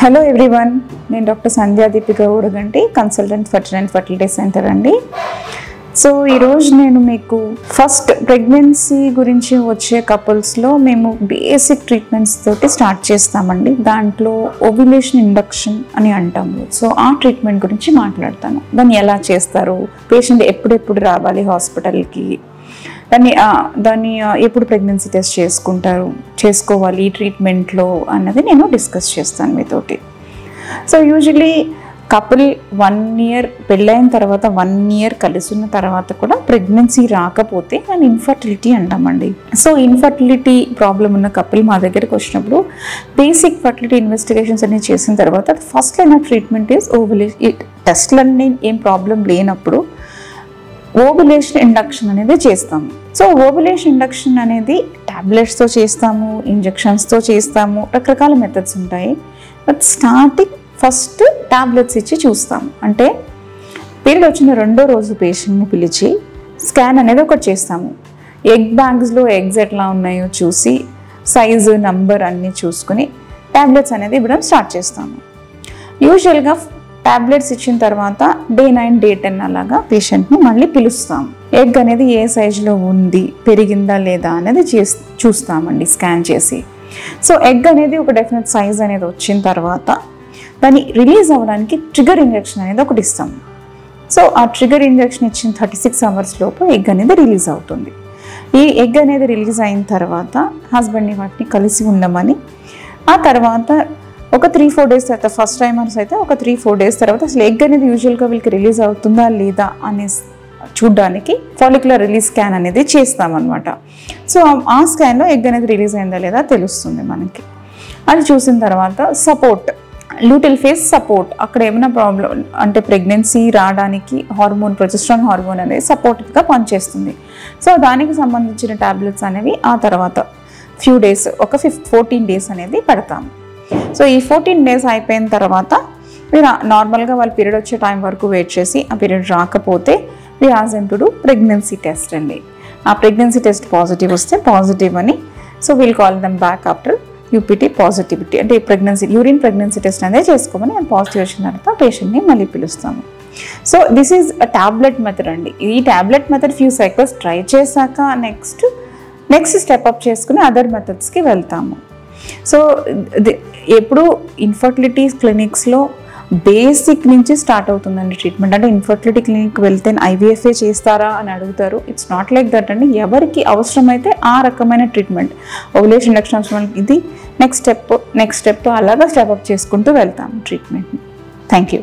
hello everyone నేను doctor Sandhya Deepika Udaganti consultant fertile and fertility centre అండి so ఈరోజు నేను మీకు ఫస్ట్ ప్రెగ్నెన్సీ గురించి వచ్చే కపుల్స్లో మేము బేసిక్ ట్రీట్మెంట్స్ తోటి స్టార్ట్ చేస్తామండి దాంట్లో ఓవ్యులేషన్ ఇండక్షన్ అని అంటాము సో ఆ ట్రీట్మెంట్ గురించి మాట్లాడతాను దాన్ని ఎలా చేస్తారు పేషెంట్ ఎప్పుడెప్పుడు రావాలి హాస్పిటల్కి దాన్ని ఆ, దాన్ని ఆ, ఎప్పుడు ప్రెగ్నెన్సీ టెస్ట్ చేసుకుంటారు చేసుకోవాలి ఈ ట్రీట్మెంట్లో అన్నది నేను డిస్కస్ చేస్తాను మీతోటి so usually couple one year పెళ్ళైన తర్వాత వన్ ఇయర్ కలిసి ఉన్న తర్వాత కూడా ప్రెగ్నెన్సీ రాకపోతే దాన్ని ఇన్ఫర్టిలిటీ అంటామండి సో ఇన్ఫర్టిలిటీ ప్రాబ్లం ఉన్న కపుల్ మా దగ్గరికి వచ్చినప్పుడు బేసిక్ ఫర్టిలిటీ ఇన్వెస్టిగేషన్స్ అన్ని చేసిన తర్వాత first line of treatment is ఓవలే టెస్ట్లన్నీ ఏం ప్రాబ్లం లేనప్పుడు ఓవులేషన్ ఇండక్షన్ అనేది చేస్తాము సో ఓవులేషన్ ఇండక్షన్ అనేది టాబ్లెట్స్తో చేస్తాము ఇంజెక్షన్స్తో చేస్తాము రకరకాల మెథడ్స్ ఉంటాయి బట్ స్టార్టింగ్ ఫస్ట్ టాబ్లెట్స్ ఇచ్చి చూస్తాము అంటే పీరియడ్ వచ్చిన రెండో రోజు పేషెంట్ని పిలిచి స్కాన్ అనేది ఒకటి చేస్తాము ఎగ్ బ్యాగ్స్లో ఎగ్స్ ఎట్లా ఉన్నాయో చూసి సైజు నంబర్ అన్నీ చూసుకుని టాబ్లెట్స్ అనేది ఇవ్వడం స్టార్ట్ చేస్తాము యూజువల్గా టాబ్లెట్స్ ఇచ్చిన తర్వాత డే నైన్ డే టెన్ అలాగా పేషెంట్ని మళ్ళీ పిలుస్తాం ఎగ్ అనేది ఏ సైజులో ఉంది పెరిగిందా లేదా అనేది చేస్ చూస్తామండి స్కాన్ చేసి సో ఎగ్ అనేది ఒక డెఫినెట్ సైజ్ అనేది వచ్చిన తర్వాత దాన్ని రిలీజ్ అవ్వడానికి ట్రిగర్ ఇంజెక్షన్ అనేది ఒకటి ఇస్తాం సో ఆ ట్రిగర్ ఇంజెక్షన్ ఇచ్చిన థర్టీ సిక్స్ అవర్స్ లోపు ఎగ్ అనేది రిలీజ్ అవుతుంది ఈ ఎగ్ అనేది రిలీజ్ అయిన తర్వాత హస్బెండ్ని వాటిని కలిసి ఉండమని ఆ తర్వాత ఒక త్రీ ఫోర్ డేస్ తర్వాత ఫస్ట్ టైమర్స్ అయితే ఒక త్రీ ఫోర్ డేస్ తర్వాత అసలు ఎగ్ అనేది యూజువల్గా వీళ్ళకి రిలీజ్ అవుతుందా లేదా అనే చూడ్డానికి ఫాలిక్యులర్ రిలీజ్ స్కాన్ అనేది చేస్తామన్నమాట సో ఆ స్కాన్లో ఎగ్ అనేది రిలీజ్ అయిందా లేదా తెలుస్తుంది మనకి అది చూసిన తర్వాత సపోర్ట్ లూటిల్ ఫేస్ సపోర్ట్ అక్కడ ఏమైనా ప్రాబ్లం అంటే ప్రెగ్నెన్సీ రావడానికి హార్మోన్ ప్రొజెస్ట్రాన్ హార్మోన్ అనేది సపోర్టివ్గా పనిచేస్తుంది సో దానికి సంబంధించిన టాబ్లెట్స్ అనేవి ఆ తర్వాత ఫ్యూ డేస్ ఒక ఫిఫ్ ఫోర్టీన్ డేస్ అనేది పెడతాము సో ఈ ఫోర్టీన్ డేస్ అయిపోయిన తర్వాత మీరు నార్మల్గా వాళ్ళ పీరియడ్ వచ్చే టైం వరకు వెయిట్ చేసి ఆ పీరియడ్ రాకపోతే we ask them to do pregnancy test అండి ఆ ప్రెగ్నెన్సీ టెస్ట్ పాజిటివ్ వస్తే పాజిటివ్ అని so we'll call them back after UPT positivity అంటే ప్రెగ్నెన్సీ యూరిన్ ప్రెగ్నెన్సీ టెస్ట్ అనేది చేసుకోమని ఆ పాజిటివ్ వచ్చిన తర్వాత పేషెంట్ని మళ్ళీ పిలుస్తాము so this is a tablet method అండి ఈ tablet method few cycles try చేశాక నెక్స్ట్ నెక్స్ట్ స్టెప్ అప్ చేసుకుని అదర్ మెథడ్స్కి వెళ్తాము సో ది- ఎప్పుడు ఇన్ఫర్టిలిటీ క్లినిక్స్లో బేసిక్ నుంచి స్టార్ట్ అవుతుందండి ట్రీట్మెంట్ అంటే ఇన్ఫర్టిలిటీ క్లినిక్ వెళ్తే ఐవీఎఫ్ఏ చేస్తారా అని అడుగుతారు ఇట్స్ నాట్ లైక్ దట్ అండి ఎవరికి అవసరమైతే ఆ రకమైన ట్రీట్మెంట్ ఓవులేషన్ ఇండక్షన్ అవసరం ఇది నెక్స్ట్ స్టెప్ నెక్స్ట్ స్టెప్ అలాగా స్టెప్ అప్ చేసుకుంటూ వెళ్తాము ట్రీట్మెంట్ని థ్యాంక్ యూ